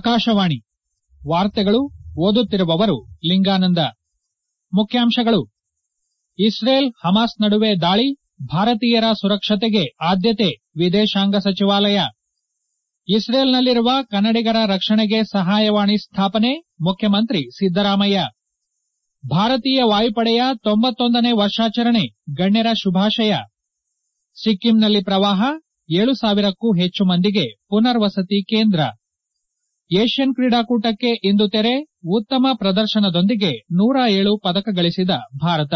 ಆಕಾಶವಾಣಿ ವಾರ್ತೆಗಳು ಓದುತ್ತಿರುವವರು ಲಿಂಗಾನಂದ ಮುಖ್ಯಾಂಶಗಳು ಇಸ್ರೇಲ್ ಹಮಾಸ್ ನಡುವೆ ದಾಳಿ ಭಾರತೀಯರ ಸುರಕ್ಷತೆಗೆ ಆದ್ಯತೆ ವಿದೇಶಾಂಗ ಸಚಿವಾಲಯ ಇಸ್ರೇಲ್ನಲ್ಲಿರುವ ಕನ್ನಡಿಗರ ರಕ್ಷಣೆಗೆ ಸಹಾಯವಾಣಿ ಸ್ಥಾಪನೆ ಮುಖ್ಯಮಂತ್ರಿ ಸಿದ್ದರಾಮಯ್ಯ ಭಾರತೀಯ ವಾಯುಪಡೆಯ ತೊಂಬತ್ತೊಂದನೇ ವರ್ಷಾಚರಣೆ ಗಣ್ಯರ ಶುಭಾಶಯ ಸಿಕ್ಕಿಂನಲ್ಲಿ ಪ್ರವಾಹ ಏಳು ಸಾವಿರಕ್ಕೂ ಹೆಚ್ಚು ಮಂದಿಗೆ ಪುನರ್ವಸತಿ ಕೇಂದ್ರ ಏಷ್ಯನ್ ಕ್ರೀಡಾಕೂಟಕ್ಕೆ ಇಂದು ತೆರೆ ಉತ್ತಮ ಪ್ರದರ್ಶನದೊಂದಿಗೆ ನೂರ ಏಳು ಪದಕ ಗಳಿಸಿದ ಭಾರತ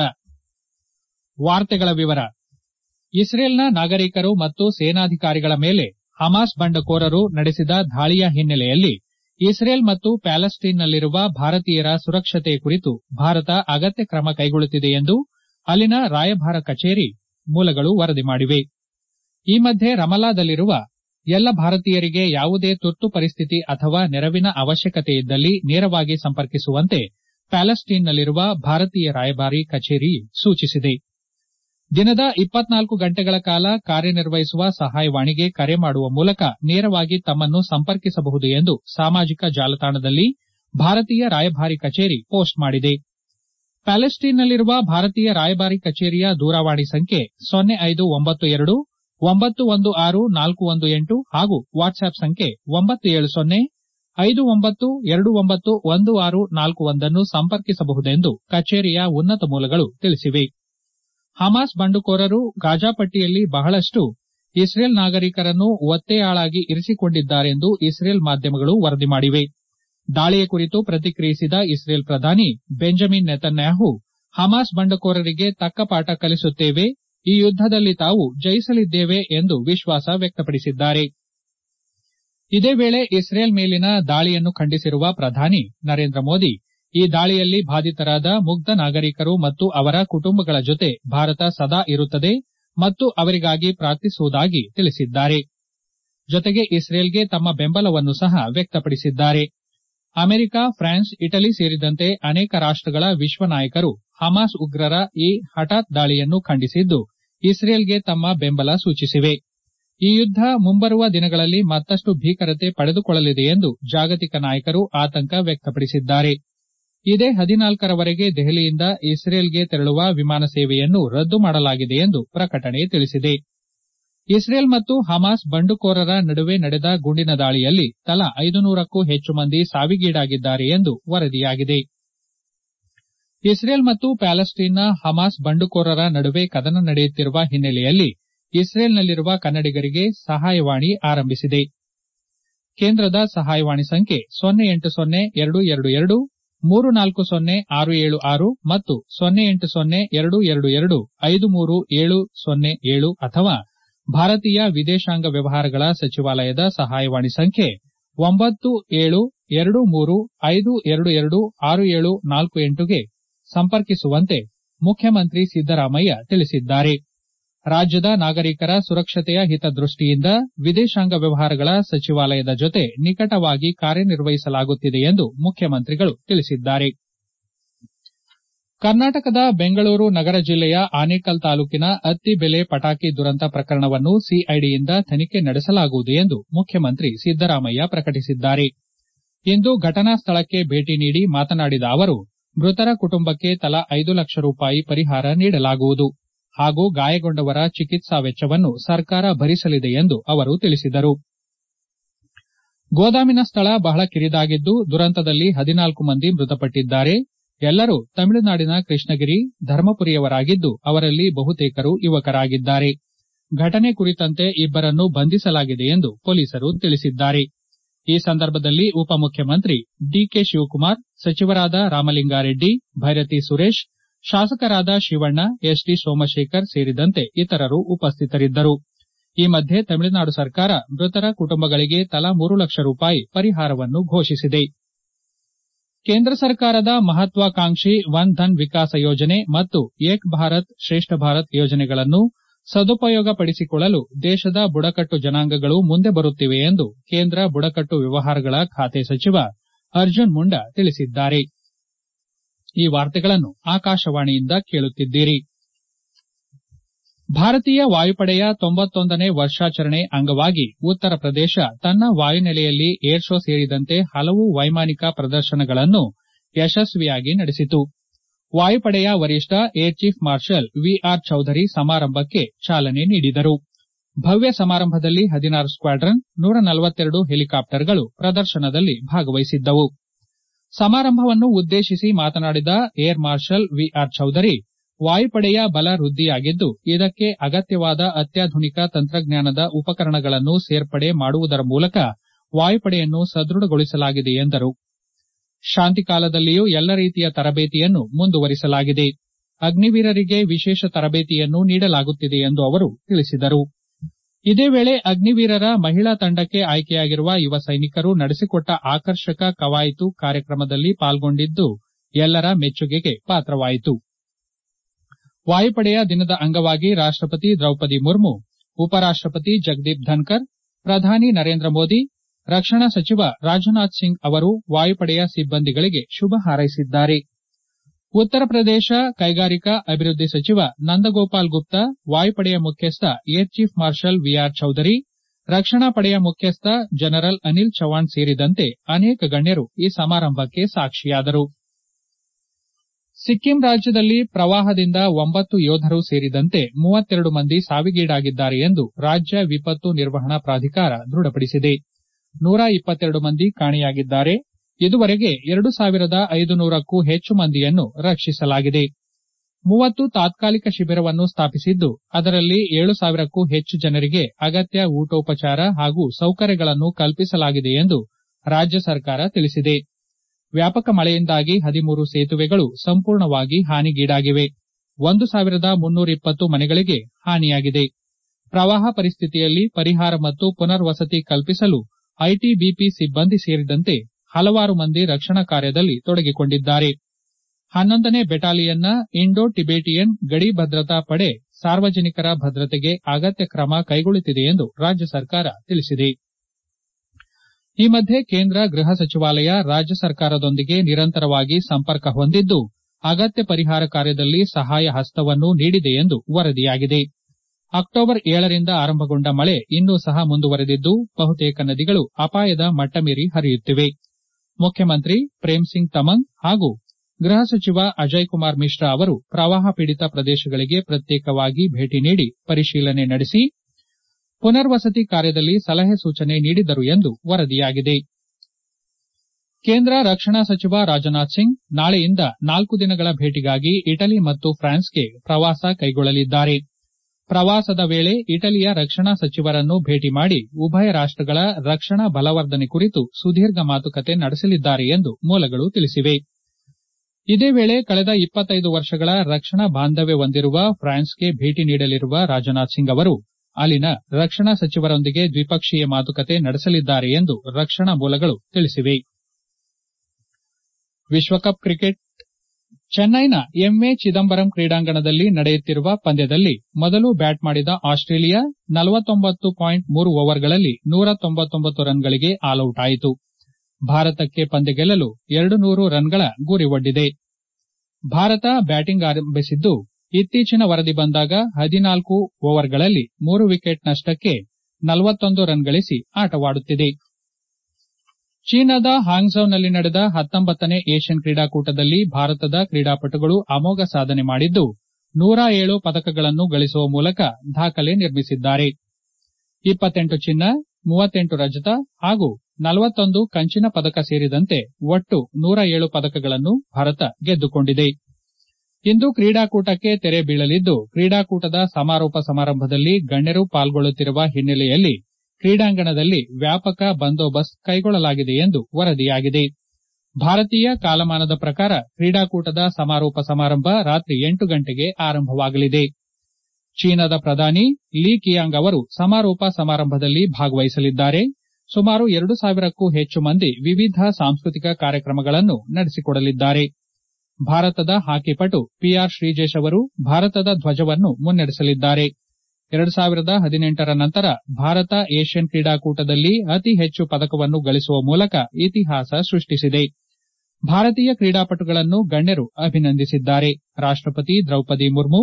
ಇಸ್ರೇಲ್ನ ನಾಗರಿಕರು ಮತ್ತು ಸೇನಾಧಿಕಾರಿಗಳ ಮೇಲೆ ಹಮಾಸ್ ಬಂಡುಕೋರರು ನಡೆಸಿದ ದಾಳಿಯ ಹಿನ್ನೆಲೆಯಲ್ಲಿ ಇಸ್ರೇಲ್ ಮತ್ತು ಪ್ಯಾಲೆಸ್ಟೈನ್ನಲ್ಲಿರುವ ಭಾರತೀಯರ ಸುರಕ್ಷತೆ ಕುರಿತು ಭಾರತ ಅಗತ್ಯ ಕ್ರಮ ಕೈಗೊಳ್ಳುತ್ತಿದೆ ಎಂದು ಅಲ್ಲಿನ ರಾಯಭಾರ ಕಚೇರಿ ಮೂಲಗಳು ವರದಿ ಮಾಡಿವೆ ಈ ಮಧ್ಯೆ ರಮಲ್ಲಾದಲ್ಲಿರುವ ಎಲ್ಲ ಭಾರತೀಯರಿಗೆ ಯಾವುದೇ ತುರ್ತು ಪರಿಸ್ಥಿತಿ ಅಥವಾ ನೆರವಿನ ಅವಶ್ಯಕತೆ ಇದ್ದಲ್ಲಿ ನೇರವಾಗಿ ಸಂಪರ್ಕಿಸುವಂತೆ ಪ್ಯಾಲೆಸ್ಟೈನ್ನಲ್ಲಿರುವ ಭಾರತೀಯ ರಾಯಭಾರಿ ಕಚೇರಿ ಸೂಚಿಸಿದೆ ದಿನದ ಇಪ್ಪತ್ನಾಲ್ಕು ಗಂಟೆಗಳ ಕಾಲ ಕಾರ್ಯನಿರ್ವಹಿಸುವ ಸಹಾಯವಾಣಿಗೆ ಕರೆ ಮಾಡುವ ಮೂಲಕ ನೇರವಾಗಿ ತಮ್ಮನ್ನು ಸಂಪರ್ಕಿಸಬಹುದು ಎಂದು ಸಾಮಾಜಿಕ ಜಾಲತಾಣದಲ್ಲಿ ಭಾರತೀಯ ರಾಯಭಾರಿ ಕಚೇರಿ ಪೋಸ್ಟ್ ಮಾಡಿದೆ ಪ್ಯಾಲೆಸ್ಟೈನ್ನಲ್ಲಿರುವ ಭಾರತೀಯ ರಾಯಭಾರಿ ಕಚೇರಿಯ ದೂರವಾಣಿ ಸಂಖ್ಯೆ ಸೊನ್ನೆ ಐದು ಒಂಬತ್ತು ಎರಡು ಒಂಬತ್ತು ಒಂದು ಆರು ನಾಲ್ಕು ಒಂದು ಎಂಟು ಹಾಗೂ ವಾಟ್ಸ್ಆಪ್ ಸಂಖ್ಯೆ ಒಂಬತ್ತು ಏಳು ಸೊನ್ನೆ ಐದು ಒಂಬತ್ತು ಎರಡು ಒಂಬತ್ತು ಒಂದು ಆರು ನಾಲ್ಕು ಒಂದನ್ನು ಸಂಪರ್ಕಿಸಬಹುದೆಂದು ಕಚೇರಿಯ ಉನ್ನತ ಮೂಲಗಳು ತಿಳಿಸಿವೆ ಹಮಾಸ್ ಬಂಡುಕೋರರು ಗಾಜಾಪಟ್ಟಿಯಲ್ಲಿ ಬಹಳಷ್ಟು ಇಸ್ರೇಲ್ ನಾಗರಿಕರನ್ನು ಒತ್ತೆಯಾಳಾಗಿ ಇರಿಸಿಕೊಂಡಿದ್ದಾರೆಂದು ಇಸ್ರೇಲ್ ಮಾಧ್ಯಮಗಳು ವರದಿ ಮಾಡಿವೆ ದಾಳಿಯ ಕುರಿತು ಪ್ರತಿಕ್ರಿಯಿಸಿದ ಇಸ್ರೇಲ್ ಪ್ರಧಾನಿ ಬೆಂಜಮಿನ್ ನೆತನ್ಯಾಹು ಹಮಾಸ್ ಬಂಡುಕೋರರಿಗೆ ತಕ್ಕ ಪಾಠ ಕಲಿಸುತ್ತೇವೆ ಈ ಯುದ್ದದಲ್ಲಿ ತಾವು ಜಯಿಸಲಿದ್ದೇವೆ ಎಂದು ವಿಶ್ವಾಸ ವ್ಯಕ್ತಪಡಿಸಿದ್ದಾರೆ ಇದೇ ವೇಳೆ ಇಸ್ರೇಲ್ ಮೇಲಿನ ದಾಳಿಯನ್ನು ಖಂಡಿಸಿರುವ ಪ್ರಧಾನಿ ನರೇಂದ್ರ ಮೋದಿ ಈ ದಾಳಿಯಲ್ಲಿ ಬಾಧಿತರಾದ ಮುಗ್ಧ ನಾಗರಿಕರು ಮತ್ತು ಅವರ ಕುಟುಂಬಗಳ ಜೊತೆ ಭಾರತ ಸದಾ ಇರುತ್ತದೆ ಮತ್ತು ಅವರಿಗಾಗಿ ಪ್ರಾರ್ಥಿಸುವುದಾಗಿ ತಿಳಿಸಿದ್ದಾರೆ ಜೊತೆಗೆ ಇಸ್ರೇಲ್ಗೆ ತಮ್ಮ ಬೆಂಬಲವನ್ನು ಸಹ ವ್ಯಕ್ತಪಡಿಸಿದ್ದಾರೆ ಅಮೆರಿಕ ಫ್ರಾನ್ಸ್ ಇಟಲಿ ಸೇರಿದಂತೆ ಅನೇಕ ರಾಷ್ಟಗಳ ವಿಶ್ವ ನಾಯಕರು ಹಮಾಸ್ ಉಗ್ರರ ಈ ಹಠಾತ್ ದಾಳಿಯನ್ನು ಖಂಡಿಸಿದ್ದು ಇಸ್ರೇಲ್ಗೆ ತಮ್ಮ ಬೆಂಬಲ ಸೂಚಿಸಿವೆ ಈ ಯುದ್ದ ಮುಂಬರುವ ದಿನಗಳಲ್ಲಿ ಮತ್ತಷ್ಟು ಭೀಕರತೆ ಪಡೆದುಕೊಳ್ಳಲಿದೆ ಎಂದು ಜಾಗತಿಕ ನಾಯಕರು ಆತಂಕ ವ್ಯಕ್ತಪಡಿಸಿದ್ದಾರೆ ಇದೇ ಹದಿನಾಲ್ಕರವರೆಗೆ ದೆಹಲಿಯಿಂದ ಇಸ್ರೇಲ್ಗೆ ತೆರಳುವ ವಿಮಾನ ಸೇವೆಯನ್ನು ರದ್ದು ಮಾಡಲಾಗಿದೆ ಎಂದು ಪ್ರಕಟಣೆ ತಿಳಿಸಿದೆ ಇಸ್ರೇಲ್ ಮತ್ತು ಹಮಾಸ್ ಬಂಡುಕೋರರ ನಡುವೆ ನಡೆದ ಗುಂಡಿನ ದಾಳಿಯಲ್ಲಿ ತಲಾ ಐದುನೂರಕ್ಕೂ ಹೆಚ್ಚು ಮಂದಿ ಸಾವಿಗೀಡಾಗಿದ್ದಾರೆ ಎಂದು ವರದಿಯಾಗಿದೆ ಇಸ್ರೇಲ್ ಮತ್ತು ಪ್ಯಾಲೆಸ್ಟೈನ್ನ ಹಮಾಸ್ ಬಂಡುಕೋರರ ನಡುವೆ ಕದನ ನಡೆಯುತ್ತಿರುವ ಹಿನ್ನೆಲೆಯಲ್ಲಿ ಇಸ್ರೇಲ್ನಲ್ಲಿರುವ ಕನ್ನಡಿಗರಿಗೆ ಸಹಾಯವಾಣಿ ಆರಂಭಿಸಿದೆ ಕೇಂದ್ರದ ಸಹಾಯವಾಣಿ ಸಂಖ್ಯೆ ಸೊನ್ನೆ ಎಂಟು ಸೊನ್ನೆ ಎರಡು ಎರಡು ಎರಡು ಮೂರು ನಾಲ್ಕು ಸೊನ್ನೆ ಆರು ಏಳು ಆರು ಮತ್ತು ಸೊನ್ನೆ ಎಂಟು ಸೊನ್ನೆ ಎರಡು ಎರಡು ಎರಡು ಐದು ಮೂರು ಏಳು ಸೊನ್ನೆ ಏಳು ಅಥವಾ ಭಾರತೀಯ ವಿದೇಶಾಂಗ ವ್ಯವಹಾರಗಳ ಸಚಿವಾಲಯದ ಸಹಾಯವಾಣಿ ಸಂಖ್ಯೆ ಒಂಬತ್ತು ಏಳು ಎರಡು ಮೂರು ಐದು ಎರಡು ಎರಡು ಆರು ಏಳು ನಾಲ್ಕು ಎಂಟುಗೆ ಸಂಪರ್ಕಿಸುವಂತೆ ಮುಖ್ಯಮಂತ್ರಿ ಸಿದ್ದರಾಮಯ್ಯ ತಿಳಿಸಿದ್ದಾರೆ ರಾಜ್ಯದ ನಾಗರಿಕರ ಸುರಕ್ಷತೆಯ ಹಿತದೃಷ್ಟಿಯಿಂದ ವಿದೇಶಾಂಗ ವ್ಯವಹಾರಗಳ ಸಚಿವಾಲಯದ ಜೊತೆ ನಿಕಟವಾಗಿ ಕಾರ್ಯನಿರ್ವಹಿಸಲಾಗುತ್ತಿದೆ ಎಂದು ಮುಖ್ಯಮಂತ್ರಿಗಳು ತಿಳಿಸಿದ್ದಾರೆ ಕರ್ನಾಟಕದ ಬೆಂಗಳೂರು ನಗರ ಜಿಲ್ಲೆಯ ಆನೇಕಲ್ ತಾಲೂಕಿನ ಅತ್ತಿಬೆಲೆ ಪಟಾಕಿ ದುರಂತ ಪ್ರಕರಣವನ್ನು ಸಿಐಡಿಯಿಂದ ತನಿಖೆ ನಡೆಸಲಾಗುವುದು ಎಂದು ಮುಖ್ಯಮಂತ್ರಿ ಸಿದ್ದರಾಮಯ್ಯ ಪ್ರಕಟಿಸಿದ್ದಾರೆ ಇಂದು ಘಟನಾ ಸ್ಥಳಕ್ಕೆ ಭೇಟಿ ನೀಡಿ ಮಾತನಾಡಿದ ಅವರು ಮೃತರ ಕುಟುಂಬಕ್ಕೆ ತಲಾ ಐದು ಲಕ್ಷ ರೂಪಾಯಿ ಪರಿಹಾರ ನೀಡಲಾಗುವುದು ಹಾಗೂ ಗಾಯಗೊಂಡವರ ಚಿಕಿತ್ಸಾ ವೆಚ್ಚವನ್ನು ಸರ್ಕಾರ ಭರಿಸಲಿದೆ ಎಂದು ಅವರು ತಿಳಿಸಿದರು ಗೋದಾಮಿನ ಸ್ಥಳ ಬಹಳ ಕಿರಿದಾಗಿದ್ದು ದುರಂತದಲ್ಲಿ ಹದಿನಾಲ್ಕು ಮಂದಿ ಮೃತಪಟ್ಟಿದ್ದಾರೆ ಎಲ್ಲರೂ ತಮಿಳುನಾಡಿನ ಕೃಷ್ಣಗಿರಿ ಧರ್ಮಪುರಿಯವರಾಗಿದ್ದು ಅವರಲ್ಲಿ ಬಹುತೇಕರು ಯುವಕರಾಗಿದ್ದಾರೆ ಘಟನೆ ಕುರಿತಂತೆ ಇಬ್ಬರನ್ನು ಬಂಧಿಸಲಾಗಿದೆ ಎಂದು ಪೊಲೀಸರು ತಿಳಿಸಿದ್ದಾರೆ ಈ ಸಂದರ್ಭದಲ್ಲಿ ಉಪಮುಖ್ಯಮಂತ್ರಿ ಡಿಕೆ ಶಿವಕುಮಾರ್ ಸಚಿವರಾದ ರಾಮಲಿಂಗಾರೆಡ್ಡಿ ಭೈರತಿ ಸುರೇಶ್ ಶಾಸಕರಾದ ಶಿವಣ್ಣ ಎಸ್ಟಿ ಸೋಮಶೇಖರ್ ಸೇರಿದಂತೆ ಇತರರು ಉಪಸ್ಥಿತರಿದ್ದರು ಈ ಮಧ್ಯೆ ತಮಿಳುನಾಡು ಸರ್ಕಾರ ಮೃತರ ಕುಟುಂಬಗಳಿಗೆ ತಲಾ ಮೂರು ಲಕ್ಷ ರೂಪಾಯಿ ಪರಿಹಾರವನ್ನು ಘೋಷಿಸಿದೆ ಕೇಂದ್ರ ಸರ್ಕಾರದ ಮಹತ್ವಾಕಾಂಕ್ಷಿ ವನ್ ಧನ್ ವಿಕಾಸ ಯೋಜನೆ ಮತ್ತು ಏಕ್ ಭಾರತ್ ಶ್ರೇಷ್ಠ ಭಾರತ್ ಯೋಜನೆಗಳನ್ನು ಸದುಪಯೋಗಪಡಿಸಿಕೊಳ್ಳಲು ದೇಶದ ಬುಡಕಟ್ಟು ಜನಾಂಗಗಳು ಮುಂದೆ ಬರುತ್ತಿವೆ ಎಂದು ಕೇಂದ್ರ ಬುಡಕಟ್ಟು ವ್ಯವಹಾರಗಳ ಖಾತೆ ಸಚಿವ ಅರ್ಜುನ್ ಮುಂಡಾ ತಿಳಿಸಿದ್ದಾರೆ ಈ ವಾರ್ತೆಗಳನ್ನು ಆಕಾಶವಾಣಿಯಿಂದ ಕೇಳುತ್ತಿದ್ದೀರಿ ಭಾರತೀಯ ವಾಯುಪಡೆಯ ತೊಂಬತ್ತೊಂದನೇ ವರ್ಷಾಚರಣೆ ಅಂಗವಾಗಿ ಉತ್ತರ ಪ್ರದೇಶ ತನ್ನ ವಾಯುನೆಲೆಯಲ್ಲಿ ಏರ್ ಶೋ ಸೇರಿದಂತೆ ಹಲವು ವೈಮಾನಿಕ ಪ್ರದರ್ಶನಗಳನ್ನು ಯಶಸ್ವಿಯಾಗಿ ನಡೆಸಿತು ವಾಯುಪಡೆಯ ವರಿಷ್ಠ air chief marshal VR Chaudhari ಸಮಾರಂಭಕ್ಕೆ ಚಾಲನೆ ನೀಡಿದರು ಭವ್ಯ ಸಮಾರಂಭದಲ್ಲಿ ಹದಿನಾರು ಸ್ಕ್ವಾಡ್ರನ್ ನೂರ ನಲವತ್ತೆರಡು ಹೆಲಿಕಾಪ್ಟರ್ಗಳು ಪ್ರದರ್ಶನದಲ್ಲಿ ಭಾಗವಹಿಸಿದ್ದವು ಸಮಾರಂಭವನ್ನು ಉದ್ದೇಶಿಸಿ ಮಾತನಾಡಿದ ಏರ್ ಮಾರ್ಷಲ್ ವಿಆರ್ ಚೌಧರಿ ವಾಯುಪಡೆಯ ಬಲ ವೃದ್ಧಿಯಾಗಿದ್ದು ಇದಕ್ಕೆ ಅಗತ್ಯವಾದ ಅತ್ಯಾಧುನಿಕ ತಂತ್ರಜ್ಞಾನದ ಉಪಕರಣಗಳನ್ನು ಸೇರ್ಪಡೆ ಮಾಡುವುದರ ಮೂಲಕ ವಾಯುಪಡೆಯನ್ನು ಸದೃಢಗೊಳಿಸಲಾಗಿದೆ ಎಂದರು ಶಾಂತಿ ಕಾಲದಲ್ಲಿಯೂ ಎಲ್ಲ ರೀತಿಯ ತರಬೇತಿಯನ್ನು ಮುಂದುವರಿಸಲಾಗಿದೆ ಅಗ್ನಿವೀರರಿಗೆ ವಿಶೇಷ ತರಬೇತಿಯನ್ನು ನೀಡಲಾಗುತ್ತಿದೆ ಎಂದು ಅವರು ತಿಳಿಸಿದರು ಇದೇ ವೇಳೆ ಅಗ್ನಿವೀರರ ಮಹಿಳಾ ತಂಡಕ್ಕೆ ಆಯ್ಕೆಯಾಗಿರುವ ಯುವ ಸೈನಿಕರು ನಡೆಸಿಕೊಟ್ಟ ಆಕರ್ಷಕ ಕವಾಯತು ಕಾರ್ಯಕ್ರಮದಲ್ಲಿ ಪಾಲ್ಗೊಂಡಿದ್ದು ಎಲ್ಲರ ಮೆಚ್ಚುಗೆಗೆ ಪಾತ್ರವಾಯಿತು ವಾಯುಪಡೆಯ ದಿನದ ಅಂಗವಾಗಿ ರಾಷ್ಟಪತಿ ದ್ರೌಪದಿ ಮುರ್ಮು ಉಪರಾಷ್ಟಪತಿ ಜಗದೀಪ್ ಧನ್ಕರ್ ಪ್ರಧಾನಿ ನರೇಂದ್ರ ಮೋದಿ ರಕ್ಷಣಾ ಸಚಿವ ರಾಜನಾಥ್ ಸಿಂಗ್ ಅವರು ವಾಯುಪಡೆಯ ಸಿಬ್ಬಂದಿಗಳಿಗೆ ಶುಭ ಹಾರೈಸಿದ್ದಾರೆ ಉತ್ತರ ಪ್ರದೇಶ ಕೈಗಾರಿಕಾ ಅಭಿವೃದ್ಧಿ ಸಚಿವ ನಂದಗೋಪಾಲ್ ಗುಪ್ತಾ ವಾಯುಪಡೆಯ ಮುಖ್ಯಸ್ಥ air chief marshal VR Chaudhari ರಕ್ಷಣಾ ಪಡೆಯ ಮುಖ್ಯಸ್ಥ ಜನರಲ್ ಅನಿಲ್ ಚೌಹಾಣ್ ಸೇರಿದಂತೆ ಅನೇಕ ಗಣ್ಯರು ಈ ಸಮಾರಂಭಕ್ಕೆ ಸಾಕ್ಷಿಯಾದರು ಸಿಕ್ಕಿಂ ರಾಜ್ಯದಲ್ಲಿ ಪ್ರವಾಹದಿಂದ ಒಂಬತ್ತು ಯೋಧರು ಸೇರಿದಂತೆ ಮೂವತ್ತೆರಡು ಮಂದಿ ಸಾವಿಗೀಡಾಗಿದ್ದಾರೆ ಎಂದು ರಾಜ್ಯ ವಿಪತ್ತು ನಿರ್ವಹಣಾ ಪ್ರಾಧಿಕಾರ ದೃಢಪಡಿಸಿದೆ ನೂರ ಇಪ್ಪತ್ತೆರಡು ಮಂದಿ ಕಾಣೆಯಾಗಿದ್ದಾರೆ ಇದುವರೆಗೆ ಎರಡು ಸಾವಿರದ ಐದು ನೂರಕ್ಕೂ ಹೆಚ್ಚು ಮಂದಿಯನ್ನು ರಕ್ಷಿಸಲಾಗಿದೆ ಮೂವತ್ತು ತಾತ್ಕಾಲಿಕ ಶಿಬಿರವನ್ನು ಸ್ಥಾಪಿಸಿದ್ದು ಅದರಲ್ಲಿ ಏಳು ಸಾವಿರಕ್ಕೂ ಹೆಚ್ಚು ಜನರಿಗೆ ಅಗತ್ಯ ಊಟೋಪಚಾರ ಹಾಗೂ ಸೌಕರ್ಯಗಳನ್ನು ಕಲ್ಪಿಸಲಾಗಿದೆ ಎಂದು ರಾಜ್ಯ ಸರ್ಕಾರ ತಿಳಿಸಿದೆ ವ್ಯಾಪಕ ಮಳೆಯಿಂದಾಗಿ ಹದಿಮೂರು ಸೇತುವೆಗಳು ಸಂಪೂರ್ಣವಾಗಿ ಹಾನಿಗೀಡಾಗಿವೆ ಒಂದು ಸಾವಿರದ ಮುನ್ನೂರಿಪ್ಪತ್ತು ಮನೆಗಳಿಗೆ ಹಾನಿಯಾಗಿದೆ ಪ್ರವಾಹ ಪರಿಸ್ಥಿತಿಯಲ್ಲಿ ಪರಿಹಾರ ಮತ್ತು ಪುನರ್ವಸತಿ ಕಲ್ಪಿಸಲು ಐಟಿಬಿಪಿ ಸಿಬ್ಬಂದಿ ಸೇರಿದಂತೆ ಹಲವಾರು ಮಂದಿ ರಕ್ಷಣಾ ಕಾರ್ಯದಲ್ಲಿ ತೊಡಗಿಕೊಂಡಿದ್ದಾರೆ ಹನ್ನೊಂದನೇ ಬೆಟಾಲಿಯನ್ನ ಇಂಡೋ ಟಿಬೇಟಿಯನ್ ಗಡಿ ಭದ್ರತಾ ಪಡೆ ಸಾರ್ವಜನಿಕರ ಭದ್ರತೆಗೆ ಅಗತ್ಯ ಕ್ರಮ ಕೈಗೊಳ್ಳುತ್ತಿದೆ ಎಂದು ರಾಜ್ಯ ಸರ್ಕಾರ ತಿಳಿಸಿದೆ ಈ ಮಧ್ಯೆ ಕೇಂದ್ರ ಗೃಹ ಸಚಿವಾಲಯ ರಾಜ್ಯ ಸರ್ಕಾರದೊಂದಿಗೆ ನಿರಂತರವಾಗಿ ಸಂಪರ್ಕ ಹೊಂದಿದ್ದು ಅಗತ್ಯ ಪರಿಹಾರ ಕಾರ್ಯದಲ್ಲಿ ಸಹಾಯ ಹಸ್ತವನ್ನು ನೀಡಿದೆ ಎಂದು ವರದಿಯಾಗಿದೆ ಅಕ್ಟೋಬರ್ ಏಳರಿಂದ ಆರಂಭಗೊಂಡ ಮಳೆ ಇನ್ನೂ ಸಹ ಮುಂದುವರೆದಿದ್ದು ಬಹುತೇಕ ನದಿಗಳು ಅಪಾಯದ ಮಟ್ಟ ಮೀರಿ ಹರಿಯುತ್ತಿವೆ ಮುಖ್ಯಮಂತ್ರಿ ಪ್ರೇಮ್ ಸಿಂಗ್ ತಮಂಗ್ ಹಾಗೂ ಗೃಹ ಸಚಿವ ಅಜಯ್ ಕುಮಾರ್ ಮಿಶ್ರಾ ಅವರು ಪ್ರವಾಹ ಪೀಡಿತ ಪ್ರದೇಶಗಳಿಗೆ ಪ್ರತ್ಯೇಕವಾಗಿ ಭೇಟಿ ನೀಡಿ ಪರಿಶೀಲನೆ ನಡೆಸಿ ಪುನರ್ವಸತಿ ಕಾರ್ಯದಲ್ಲಿ ಸಲಹೆ ಸೂಚನೆ ನೀಡಿದರು ಎಂದು ವರದಿಯಾಗಿದೆ ಕೇಂದ್ರ ರಕ್ಷಣಾ ಸಚಿವ ರಾಜನಾಥ್ ಸಿಂಗ್ ನಾಳೆಯಿಂದ ನಾಲ್ಕು ದಿನಗಳ ಭೇಟಿಗಾಗಿ ಇಟಲಿ ಮತ್ತು ಫ್ರಾನ್ಸ್ಗೆ ಪ್ರವಾಸ ಕೈಗೊಳ್ಳಲಿದ್ದಾರೆ ಪ್ರವಾಸದ ವೇಳೆ ಇಟಲಿಯ ರಕ್ಷಣಾ ಸಚಿವರನ್ನು ಭೇಟಿ ಮಾಡಿ ಉಭಯ ರಾಷ್ಟಗಳ ರಕ್ಷಣಾ ಬಲವರ್ಧನೆ ಕುರಿತು ಸುದೀರ್ಘ ಮಾತುಕತೆ ನಡೆಸಲಿದ್ದಾರೆ ಎಂದು ಮೂಲಗಳು ತಿಳಿಸಿವೆ ಇದೇ ವೇಳೆ ಕಳೆದ ಇಪ್ಪತ್ತೈದು ವರ್ಷಗಳ ರಕ್ಷಣಾ ಬಾಂಧವ್ಯ ಹೊಂದಿರುವ ಫ್ರಾನ್ಸ್ಗೆ ಭೇಟಿ ನೀಡಲಿರುವ ರಾಜನಾಥ್ ಸಿಂಗ್ ಅವರು ಅಲ್ಲಿನ ರಕ್ಷಣಾ ಸಚಿವರೊಂದಿಗೆ ದ್ವಿಪಕ್ಷೀಯ ಮಾತುಕತೆ ನಡೆಸಲಿದ್ದಾರೆ ಎಂದು ರಕ್ಷಣಾ ಮೂಲಗಳು ತಿಳಿಸಿವೆ ವಿಶ್ವಕಪ್ ಕ್ರಿಕೆಟ್ ಚೆನ್ನೈನ ಎಂಎ ಚಿದಂಬರಂ ಕ್ರೀಡಾಂಗಣದಲ್ಲಿ ನಡೆಯುತ್ತಿರುವ ಪಂದ್ಯದಲ್ಲಿ ಮೊದಲು ಬ್ಯಾಟ್ ಮಾಡಿದ ಆಸ್ಟ್ರೇಲಿಯಾ ನಲವತ್ತೊಂಬತ್ತು ಪಾಯಿಂಟ್ ಮೂರು ಓವರ್ಗಳಲ್ಲಿ ನೂರ ತೊಂಬತ್ತೊಂಬತ್ತು ರನ್ಗಳಿಗೆ ಆಲ್ಔಟ್ ಆಯಿತು ಭಾರತಕ್ಕೆ ಪಂದ್ಯ ಗೆಲ್ಲಲು ಎರಡು ನೂರು ರನ್ಗಳ ಗುರಿ ಒಡ್ಡಿದೆ ಭಾರತ ಬ್ಯಾಟಿಂಗ್ ಆರಂಭಿಸಿದ್ದು ಇತ್ತೀಚಿನ ವರದಿ ಬಂದಾಗ ಹದಿನಾಲ್ಕು ಓವರ್ಗಳಲ್ಲಿ ಮೂರು ವಿಕೆಟ್ ನಷ್ಟಕ್ಕೆ ನಲವತ್ತೊಂದು ರನ್ ಗಳಿಸಿ ಆಟವಾಡುತ್ತಿದೆ ಚೀನಾದ ಹಾಂಗ್ಝೌನಲ್ಲಿ ನಡೆದ ಹತ್ತೊಂಬತ್ತನೇ ಏಷ್ಯನ್ ಕ್ರೀಡಾಕೂಟದಲ್ಲಿ ಭಾರತದ ಕ್ರೀಡಾಪಟುಗಳು ಅಮೋಘ ಸಾಧನೆ ಮಾಡಿದ್ದು ನೂರ ಏಳು ಪದಕಗಳನ್ನು ಗಳಿಸುವ ಮೂಲಕ ದಾಖಲೆ ನಿರ್ಮಿಸಿದ್ದಾರೆ ಇಪ್ಪತ್ತೆಂಟು ಚಿನ್ನ ಮೂವತ್ತೆಂಟು ರಜತ ಹಾಗೂ ನಲವತ್ತೊಂದು ಕಂಚಿನ ಪದಕ ಸೇರಿದಂತೆ ಒಟ್ಟು ನೂರ ಏಳು ಪದಕಗಳನ್ನು ಭಾರತ ಗೆದ್ದುಕೊಂಡಿದೆ ಇಂದು ಕ್ರೀಡಾಕೂಟಕ್ಕೆ ತೆರೆ ಬೀಳಲಿದ್ದು ಕ್ರೀಡಾಕೂಟದ ಸಮಾರೋಪ ಸಮಾರಂಭದಲ್ಲಿ ಗಣ್ಯರು ಪಾಲ್ಗೊಳ್ಳುತ್ತಿರುವ ಹಿನ್ನೆಲೆಯಲ್ಲಿ ಕ್ರೀಡಾಂಗಣದಲ್ಲಿ ವ್ಯಾಪಕ ಬಂದೋಬಸ್ತ್ ಕೈಗೊಳ್ಳಲಾಗಿದೆ ಎಂದು ವರದಿಯಾಗಿದೆ ಭಾರತೀಯ ಕಾಲಮಾನದ ಪ್ರಕಾರ ಕ್ರೀಡಾಕೂಟದ ಸಮಾರೋಪ ಸಮಾರಂಭ ರಾತ್ರಿ ಎಂಟು ಗಂಟೆಗೆ ಆರಂಭವಾಗಲಿದೆ ಚೀನಾದ ಪ್ರಧಾನಿ ಲೀ ಕಿಯಾಂಗ್ ಅವರು ಸಮಾರೋಪ ಸಮಾರಂಭದಲ್ಲಿ ಭಾಗವಹಿಸಲಿದ್ದಾರೆ ಸುಮಾರು ಎರಡು ಸಾವಿರಕ್ಕೂ ಹೆಚ್ಚು ಮಂದಿ ವಿವಿಧ ಸಾಂಸ್ಕೃತಿಕ ಕಾರ್ಯಕ್ರಮಗಳನ್ನು ನಡೆಸಿಕೊಡಲಿದ್ದಾರೆ ಭಾರತದ ಹಾಕಿಪಟು ಪಿಆರ್ ಶ್ರೀಜೇಶ್ ಅವರು ಭಾರತದ ಧ್ವಜವನ್ನು ಮುನ್ನಡೆಸಲಿದ್ದಾರೆ ಎರಡು ಸಾವಿರದ ಹದಿನೆಂಟರ ನಂತರ ಭಾರತ ಏಷ್ಯನ್ ಕ್ರೀಡಾಕೂಟದಲ್ಲಿ ಅತಿ ಹೆಚ್ಚು ಪದಕವನ್ನು ಗಳಿಸುವ ಮೂಲಕ ಇತಿಹಾಸ ಸೃಷ್ಟಿಸಿದೆ ಭಾರತೀಯ ಕ್ರೀಡಾಪಟುಗಳನ್ನು ಗಣ್ಯರು ಅಭಿನಂದಿಸಿದ್ದಾರೆ ರಾಷ್ಟಪತಿ ದ್ರೌಪದಿ ಮುರ್ಮು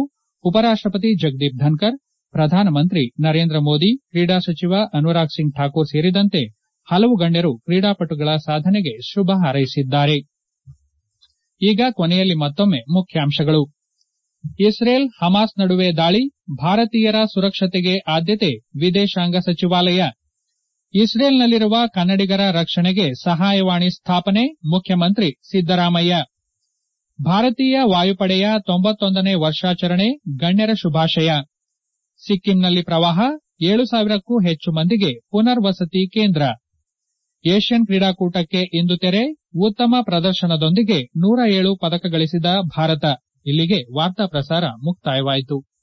ಉಪರಾಷ್ಟಪತಿ ಜಗದೀಪ್ ಧನ್ಕರ್ ಪ್ರಧಾನಮಂತ್ರಿ ನರೇಂದ್ರ ಮೋದಿ ಕ್ರೀಡಾ ಸಚಿವ ಅನುರಾಗ್ ಸಿಂಗ್ ಠಾಕೂರ್ ಸೇರಿದಂತೆ ಹಲವು ಗಣ್ಯರು ಕ್ರೀಡಾಪಟುಗಳ ಸಾಧನೆಗೆ ಶುಭ ಹಾರೈಸಿದ್ದಾರೆ ಈಗ ಕೊನೆಯಲ್ಲಿ ಮತ್ತೊಮ್ಮೆ ಮುಖ್ಯಾಂಶಗಳು ಇಸ್ರೇಲ್ ಹಮಾಸ್ ನಡುವೆ ದಾಳಿ ಭಾರತೀಯರ ಸುರಕ್ಷತೆಗೆ ಆದ್ಯತೆ ವಿದೇಶಾಂಗ ಸಚಿವಾಲಯ ಇಸ್ರೇಲ್ನಲ್ಲಿರುವ ಕನ್ನಡಿಗರ ರಕ್ಷಣೆಗೆ ಸಹಾಯವಾಣಿ ಸ್ಥಾಪನೆ ಮುಖ್ಯಮಂತ್ರಿ ಸಿದ್ದರಾಮಯ್ಯ ಭಾರತೀಯ ವಾಯುಪಡೆಯ ತೊಂಬತ್ತೊಂದನೇ ವರ್ಷಾಚರಣೆ ಗಣ್ಯರ ಶುಭಾಶಯ ಸಿಕ್ಕಿಂನಲ್ಲಿ ಪ್ರವಾಹ ಏಳು ಸಾವಿರಕ್ಕೂ ಹೆಚ್ಚು ಮಂದಿಗೆ ಪುನರ್ವಸತಿ ಕೇಂದ್ರ ಏಷ್ಯನ್ ಕ್ರೀಡಾಕೂಟಕ್ಕೆ ಇಂದು ತೆರೆ ಉತ್ತಮ ಪ್ರದರ್ಶನದೊಂದಿಗೆ ನೂರ ಏಳು ಪದಕ ಗಳಿಸಿದ ಭಾರತ ಇಲ್ಲಿಗೆ ವಾರ್ತಾ ಪ್ರಸಾರ ಮುಕ್ತಾಯವಾಯಿತು